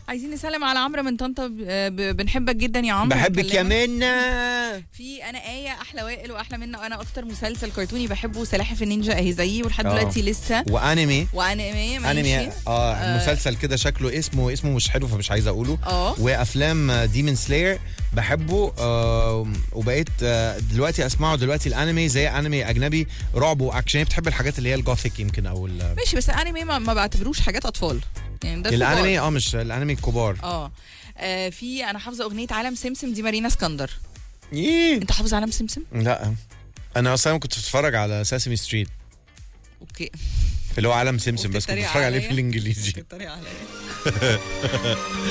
عايزين نسلم على عمرو من طنطا ب- ب- بنحبك جدا يا عمرو بحبك بنكلمك. كمان في انا ايه احلى وائل واحلى منه وانا اكتر مسلسل كرتوني بحبه سلاحف النينجا اهي زيي ولحد آه. دلوقتي لسه وانمي وانمي ماشي انمي اه مسلسل كده شكله اسمه اسمه مش حلو فمش عايز اقوله اه وافلام ديمون سلاير بحبه آه وبقيت آه دلوقتي اسمعه دلوقتي الانمي زي انمي اجنبي رعب واكشن بتحب الحاجات اللي هي الجوثيك يمكن او ال- ماشي بس الانمي ما, ما بعتبروش حاجات اطفال يعني ده كبار. الانمي اه مش الانمي الكبار اه آه، في انا حافظه اغنيه عالم سمسم دي مارينا اسكندر إيه. انت حافظ عالم سمسم لا انا اصلا كنت بتفرج على ساسمي ستريت اوكي اللي هو عالم سمسم بس كنت وبتتريق بتفرج عليه عليا؟ في الانجليزي بتتريق عليا